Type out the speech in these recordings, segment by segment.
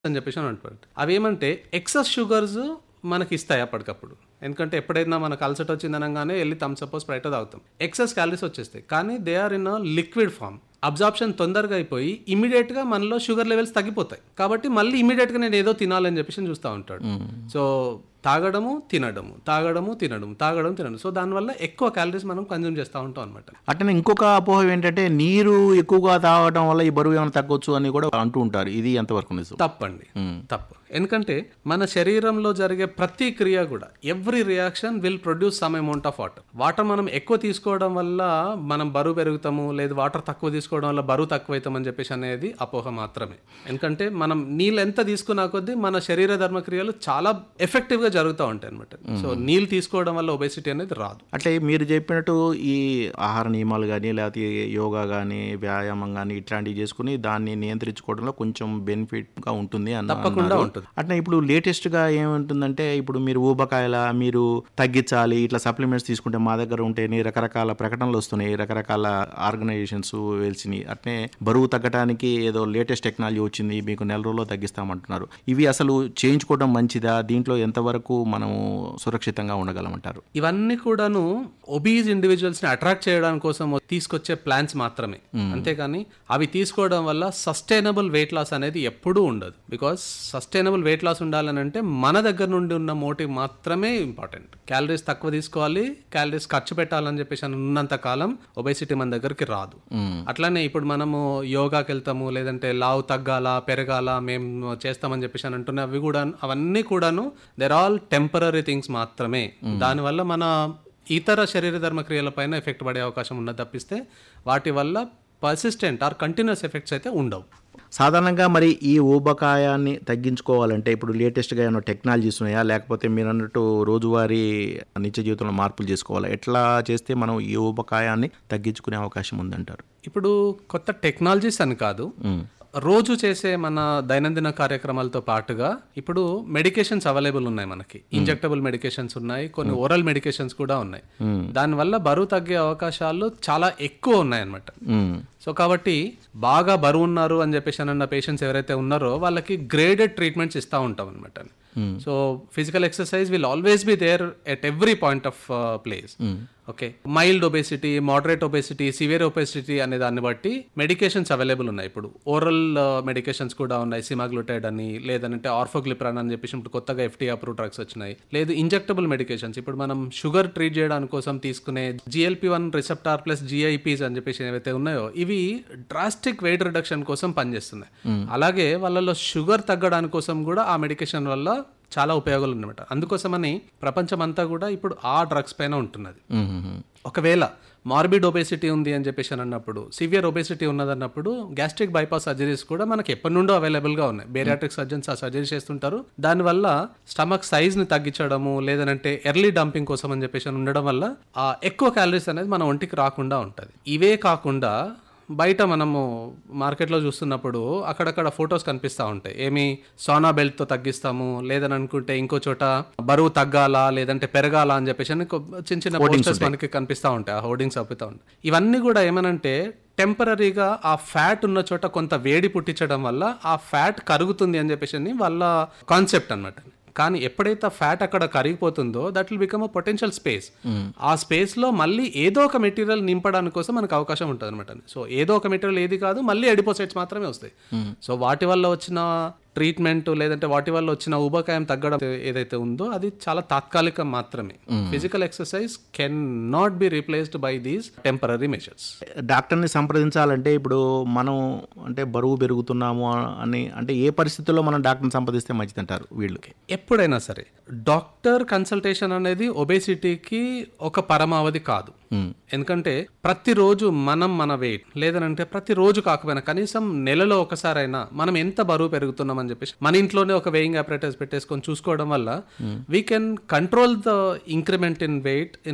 అని చెప్పేసి అని అంటారు అవి ఏమంటే ఎక్సెస్ షుగర్స్ మనకి ఇస్తాయి అప్పటికప్పుడు ఎందుకంటే ఎప్పుడైనా మనకు అలసట వచ్చింది అనగానే వెళ్ళి థమ్స్అప్ స్ప్రైట్ తాగుతాం ఎక్సెస్ క్యాలరీస్ వచ్చేస్తాయి కానీ they are in liquid form absorption తొందరగా అయిపోయి ఇమీడియట్ గా మనలో షుగర్ లెవెల్స్ తగ్గిపోతాయి కాబట్టి మళ్ళీ ఇమీడియట్ గా నేను ఏదో తినాలని చెప్పేసి చూస్తూ ఉంటాడు సో తాగడము తినడము తాగడము తినడము తాగడం తినడం సో దానివల్ల ఎక్కువ క్యాలరీస్ మనం కన్జ్యూమ్ చేస్తూ ఉంటాం అనమాట అట్లనే ఇంకొక అపోహ ఏంటంటే నీరు ఎక్కువగా తాగడం వల్ల ఈ బరువు ఏమైనా తగ్గొచ్చు అని కూడా అంటూ ఉంటారు ఇది ఎంతవరకు నిజం తప్పండి తప్పు ఎందుకంటే మన శరీరంలో జరిగే ప్రతి క్రియ కూడా every reaction will produce some amount of water water మనం ఎక్కువ తీసుకోవడం వల్ల మనం బరువు పెరుగుతాము లేదు వాటర్ తక్కువ తీసుకోవడం వల్ల బరువు తక్కువ అవుతామని చెప్పేసి అనేది అపోహ మాత్రమే ఎందుకంటే మనం నీళ్ళు ఎంత తీసుకున్నా కొద్దీ మన శరీర ధర్మక్రియలు చాలా ఎఫెక్టివ్ గా జరుగుతూ ఉంటాయి అనమాట సో నీళ్ళు తీసుకోవడం వల్ల ఒబేసిటీ అనేది రాదు అట్లే మీరు చెప్పినట్టు ఈ ఆహార నియమాలు కానీ లేకపోతే యోగా కానీ వ్యాయామం కానీ ఇట్లాంటివి చేసుకుని దాన్ని నియంత్రించుకోవడంలో కొంచెం బెనిఫిట్గా ఉంటుంది అన్న తప్పకుండా అన్నారు. ఉంటుంది. అట్లా ఇప్పుడు లేటెస్ట్గా ఏముంటుందంటే ఇప్పుడు మీరు ఊబకాయల మీరు తగ్గించాలి ఇట్లా సప్లిమెంట్స్ తీసుకుంటే మా దగ్గర ఉంటేనే రకరకాల ప్రకటనలు వస్తున్నాయి రకరకాల ఆర్గనైజేషన్స్ వెలిసినాయి అట్నే బరువు తగ్గడానికి ఏదో లేటెస్ట్ టెక్నాలజీ వచ్చింది మీకు నెల రోజుల్లో తగ్గిస్తామంటున్నారు ఇవి అసలు చేయించుకోవడం మంచిదా దీంట్లో ఎంతవరకు మనము సురక్షితంగా ఉండగలమంటారు ఇవన్నీ కూడాను ఒబీజ్ ఇండివిజువల్స్ ని అట్రాక్ట్ చేయడం కోసం తీసుకొచ్చే ప్లాన్స్ మాత్రమే అంతేకాని అవి తీసుకోవడం వల్ల సస్టైనబుల్ వెయిట్ లాస్ అనేది ఎప్పుడూ ఉండదు బికాస్ సస్టైనబుల్ వెయిట్ లాస్ ఉండాలని అంటే మన దగ్గర నుండి ఉన్న మోటివ్ మాత్రమే ఇంపార్టెంట్ క్యాలరీస్ తక్కువ తీసుకోవాలి క్యాలరీస్ ఖర్చు పెట్టాలని చెప్పేసి అని ఉన్నంత కాలం ఒబేసిటీ మన దగ్గరికి రాదు అట్లానే ఇప్పుడు మనము యోగాకి వెళ్తాము లేదంటే లావు తగ్గాల పెరగాల మేము చేస్తామని చెప్పేసి అని అంటున్న అవి కూడా అవన్నీ కూడాను దెర్ ఆల్ టెంపరీ థింగ్స్ మాత్రమే దానివల్ల మన ఇతర శరీర ధర్మ క్రియలపైన ఎఫెక్ట్ పడే అవకాశం ఉన్నది తప్పిస్తే వాటి వల్ల పర్సిస్టెంట్ ఆర్ కంటిన్యూస్ ఎఫెక్ట్స్ అయితే ఉండవు సాధారణంగా మరి ఈ ఊబకాయాన్ని తగ్గించుకోవాలంటే ఇప్పుడు లేటెస్ట్గా ఏమైనా టెక్నాలజీస్ ఉన్నాయా లేకపోతే మీరు అన్నట్టు రోజువారీ నిత్య జీవితంలో మార్పులు చేసుకోవాలా ఎట్లా చేస్తే మనం ఈ ఊబకాయాన్ని తగ్గించుకునే అవకాశం ఉందంటారు ఇప్పుడు కొత్త టెక్నాలజీస్ అని కాదు రోజు చేసే మన దైనందిన కార్యక్రమాలతో పాటుగా ఇప్పుడు మెడికేషన్స్ అవైలబుల్ ఉన్నాయి మనకి ఇంజెక్టబుల్ మెడికేషన్స్ ఉన్నాయి కొన్ని ఓరల్ మెడికేషన్స్ కూడా ఉన్నాయి దానివల్ల బరువు తగ్గే అవకాశాలు చాలా ఎక్కువ ఉన్నాయి అన్నమాట మ్మ్. సో కాబట్టి బాగా బరువు ఉన్నారు అని చెప్పేసి అన్న పేషెంట్స్ ఎవరైతే ఉన్నారో వాళ్ళకి గ్రేడెడ్ ట్రీట్మెంట్స్ ఇస్తూ ఉంటాం అనమాట so physical exercise will always be there at every point of place okay mild obesity moderate obesity severe obesity అనే దాన్ని బట్టి మెడికేషన్స్ అవైలబుల్ ఉన్నాయి ఇప్పుడు ఓరల్ మెడికేషన్స్ కూడా ఉన్నాయి సిమాగ్లూటైడ్ అని లేదంటే ఆర్ఫోగ్లిప్రాన్ అని చెప్పేసి ఇప్పుడు కొత్తగా ఎఫ్టీ అప్రూవ్ డ్రగ్స్ వచ్చినాయి లేదు ఇంజెక్టబుల్ మెడికేషన్స్ ఇప్పుడు మనం షుగర్ ట్రీట్ చేయడానికి కోసం తీసుకునే GLP one receptor plus GIPs అని చెప్పేసి ఏవైతే ఉన్నాయో ఇవి డ్రాస్టిక్ వెయిట్ రిడక్షన్ కోసం పనిచేస్తున్నాయి అలాగే వాళ్ళలో షుగర్ తగ్గడానికి కోసం కూడా ఆ మెడికేషన్ వల్ల చాలా ఉపయోగాలు ఉన్నమాట అందుకోసమని ప్రపంచం అంతా కూడా ఇప్పుడు ఆ డ్రగ్స్ పైన ఉంటున్నది మ్మ్. ఒకవేళ మార్బిడ్ ఒబేసిటీ ఉంది అని చెప్పేసి అని అన్నప్పుడు సివియర్ ఒబేసిటీ ఉన్నదన్నప్పుడు గ్యాస్ట్రిక్ బైపాస్ సర్జరీస్ కూడా మనకి ఎప్పటి నుండో అవైలబుల్గా ఉన్నాయి బేరియాట్రిక్ సర్జన్స్ ఆ సర్జరీ చేస్తుంటారు దానివల్ల స్టమక్ సైజ్ని తగ్గించడము లేదంటే ఎర్లీ డంపింగ్ కోసం అని చెప్పేసి అని ఉండడం వల్ల ఆ ఎక్కువ క్యాలరీస్ అనేది మన ఒంటికి రాకుండా ఉంటుంది ఇవే కాకుండా బయట మనము మార్కెట్లో చూస్తున్నప్పుడు అక్కడక్కడ ఫొటోస్ కనిపిస్తూ ఉంటాయి ఏమి సోనా బెల్ట్తో తగ్గిస్తాము లేదని అనుకుంటే ఇంకో చోట బరువు తగ్గాలా లేదంటే పెరగాల అని చెప్పేసి అని కొ- చిన్న చిన్న పోస్టర్స్ మనకి కనిపిస్తూ ఉంటాయి ఆ హోర్డింగ్స్ అవుతా ఉంటాయి ఇవన్నీ కూడా ఏమనంటే టెంపరీగా ఆ ఫ్యాట్ ఉన్న చోట కొంత వేడి పుట్టించడం వల్ల ఆ ఫ్యాట్ కరుగుతుంది అని చెప్పేసి అని వాళ్ళ కాన్సెప్ట్ అన్నమాట కానీ ఎప్పుడైతే ఫ్యాట్ అక్కడ కరిగిపోతుందో that will become a potential space ఆ స్పేస్ లో మళ్ళీ ఏదో ఒక మెటీరియల్ నింపడానికి కోసం మనకు అవకాశం ఉంటుంది అనమాట సో ఏదో ఒక మెటీరియల్ ఏది కాదు మళ్ళీ ఎడిపోసైట్స్ మాత్రమే వస్తాయి సో వాటి వల్ల వచ్చిన ట్రీట్మెంట్ లేదంటే వాటి వల్ల వచ్చిన ఉబకాయం తగ్గడం ఏదైతే ఉందో అది చాలా తాత్కాలికం మాత్రమే physical exercise can not be replaced by these temporary measures డాక్టర్ని సంప్రదించాలంటే ఇప్పుడు మనం అంటే బరువు పెరుగుతున్నాము అని అంటే ఏ పరిస్థితుల్లో మనం డాక్టర్ని సంప్రదిస్తే మంచిదంటారు వీళ్ళకి ఎప్పుడైనా సరే డాక్టర్ కన్సల్టేషన్ అనేది ఒబేసిటీకి ఒక పరమావధి కాదు ఎందుకంటే ప్రతిరోజు మనం మన వెయిట్ లేదనంటే ప్రతిరోజు కాకపోయినా కనీసం నెలలో ఒకసారైనా మనం ఎంత బరువు పెరుగుతున్నాం అని చెప్పేసి మన ఇంట్లోనే ఒక వెయింగ్ అపరేటర్స్ పెట్టేసుకొని చూసుకోవడం వల్ల we can control the increment in weight in a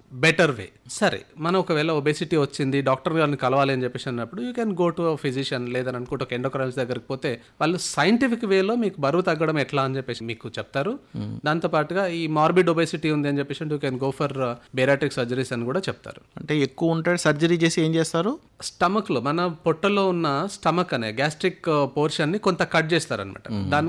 better way సరే మనం ఒకవేళ ఒబేసిటీ వచ్చింది డాక్టర్ గారిని కలవాలి అని చెప్పేసి అన్నప్పుడు you can go to physician లేదని అనుకుంటే ఒక ఎండోక్రైనల్స్ దగ్గరికి పోతే వాళ్ళు సైంటిఫిక్ వేలో మీకు బరువు తగ్గడం ఎట్లా అని చెప్పేసి మీకు చెప్తారు దాంతో పాటుగా ఈ మార్బిడ్ ఒబేసిటీ ఉంది అని చెప్పేసి you can go for bariatric surgeries అని కూడా చెప్తారు అంటే ఎక్కువ ఉంటాడు సర్జరీ చేసి ఏం చేస్తారు స్టమక్ లో మన పొట్టలో ఉన్న స్టమక్ అనే గ్యాస్ట్రిక్ పోర్షన్ ని కొంత కట్ చేస్తారనమాట దాని